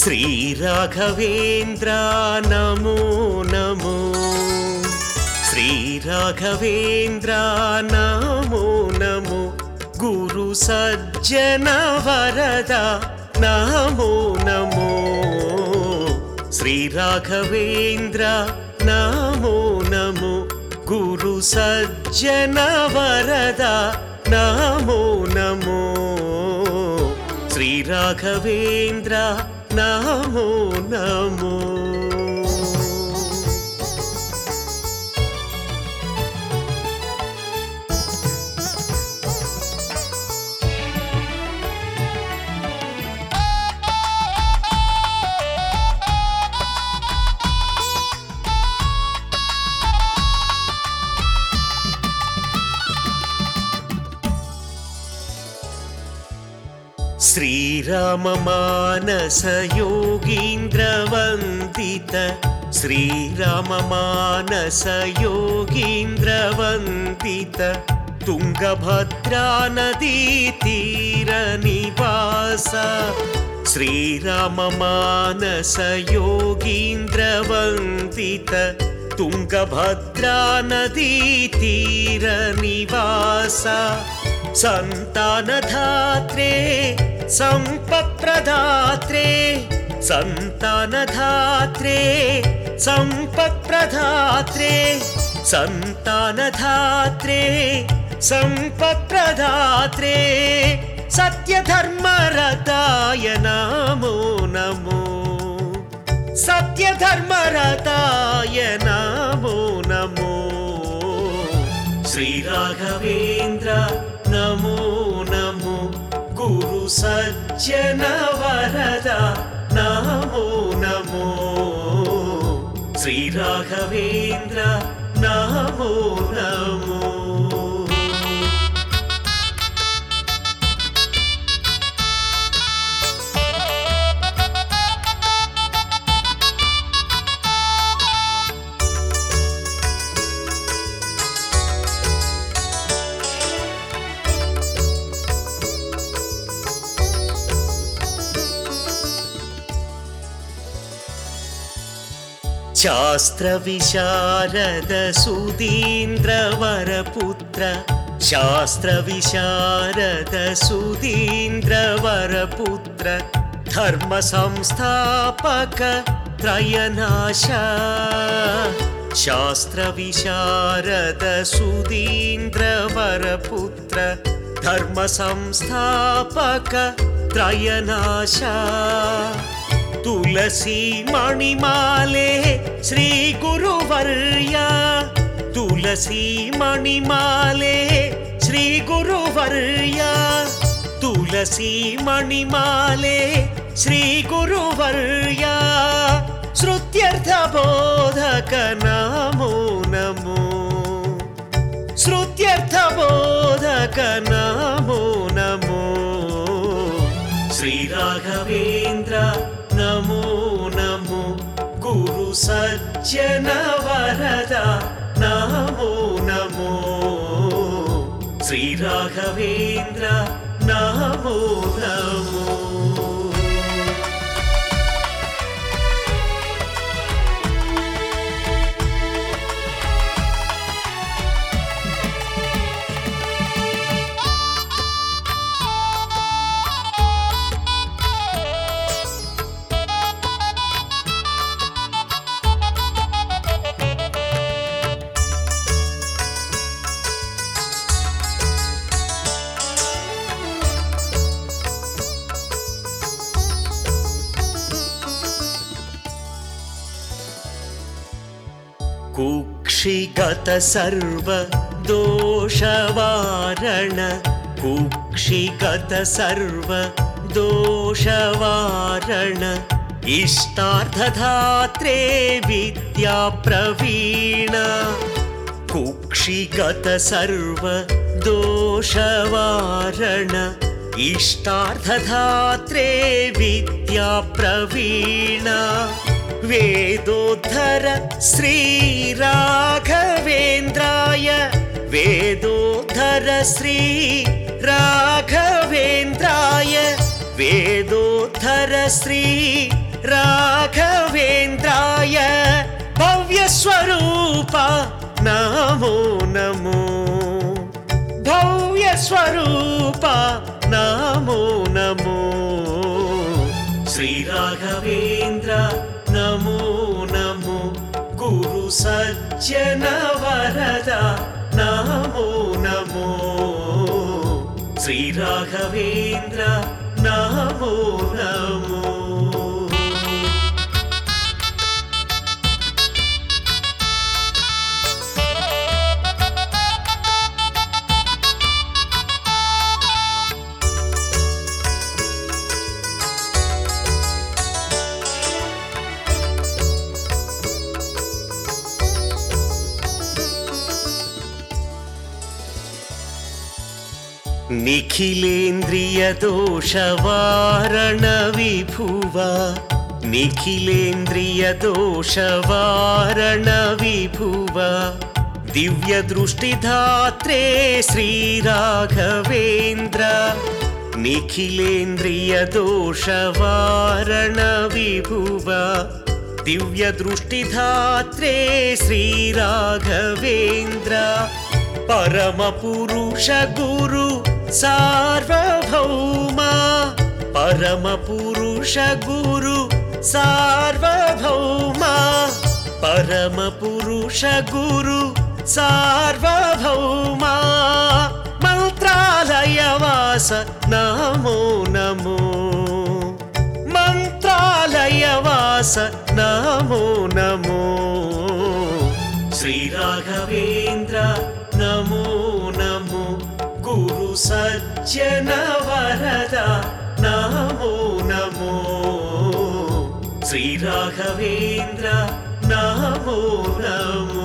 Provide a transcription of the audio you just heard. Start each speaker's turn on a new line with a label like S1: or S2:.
S1: శ్రీరాఘవేంద్ర నమో నమో శ్రీరాఘవేంద్ర నమో నమో గురు సజ్జన వరద నమో నమో శ్రీరాఘవేంద్ర నమో నమో గురు సజ్జన వరద నమో నమో శ్రీరాఘవేంద్ర నమో నమో श्रीराममानसयोगीन्द्रवन्दित श्रीराममानसयोगीन्द्रवन्दित तुङ्गभद्रानदीतीरनिवास श्रीराममानसयोगीन्द्रवन्दित तुङ्गभद्रानदीतीरनिवास सन्तानधात्रे सम्पत्प्रदात्रे सन्तानधात्रे सम्पत्प्रदात्रे सन्तानधात्रे सम्पत्प्रदात्रे सत्यधर्मरताय नमो नमो सत्यधर्मरताय नमो नमो श्रीराघवेन्द्र नमो नमो गुरु सज्जन वरद नमो नमो श्रीराघवेन्द्र नमो नमो शास्त्रविशारद सुधीन्द्रवरपुत्र शास्त्रविशारद सुधीन्द्रवरपुत्र धर्मसंस्थापक त्रयनाश शास्त्रविशारद सुधीन्द्रवरपुत्र धर्मसंस्थापक त्रयनाश ತುಳಸಿ ಮಣಿಮಾಲೆ ಶ್ರೀ ಗುರುವರ್ಯ ತುಳಸಿ ಮಣಿಮಾಲೆ ಶ್ರೀ ಗುರುವರ್ಯ ತುಳಸಿ ಮಣಿಮಾಲೆ ಶ್ರೀ ಗುರುವರ್ಯ ಶ್ರುತ್ಯರ್ಥ ಬೋಧಕ ನಮೋ ನಮೋ ಶ್ರುತ್ಯರ್ಥ ಬೋಧಕ ನಮೋ ನಮೋ ಶ್ರೀರಾಘವೇಂದ್ರ ನಮೋ ನಮೋ ಗುರು ಸಜ್ಜನ ವರದ ನಮೋ ನಮೋ ಶ್ರೀರಾಘವೇಂದ್ರ ನಮೋ ನಮೋ कुक्षिगत सर्व दोषवारण कुक्षिगत सर्व दोषवारण इष्टार्थधात्रे विद्याप्रवीण कुक्षिगत सर्व दोषवारण इष्टार्थधात्रे विद्याप्रवीण वेदोद्धर श्रीराघवेन्द्राय वेदोद्धर श्री राघवेन्द्राय वेदोद्धर श्री श्रीराघवेन्द्राय भव्यस्वरूप नमो नमो भव्यस्वरूप नमो नमो श्रीराघवेन्द्र नमो नमो गुरु सज्जन वरदा नमो नमो श्रीराघवेन्द्र नमो नमो निखिलेन्द्रियदोषवारण विभुव निखिलेन्द्रियदोषवारण विभुव दिव्यदृष्टिधात्रे श्रीराघवेन्द्र निखिलेन्द्रियदोषवारण विभुव दिव्यदृष्टिधात्रे श्रीराघवेन्द्र परमपुरुष गुरु सार्वभौमा परमपुरुष गुरु सार्वभौमा परमपुरुष गुरु सार्वभौमा मन्त्रालयवास नमो नमो मन्त्रालयवास नमो नमो श्रीराघवेन्द्र नमो नमो गुरु सज्जन वरदा नमो नमो श्रीराघवेन्द्र नमो नमो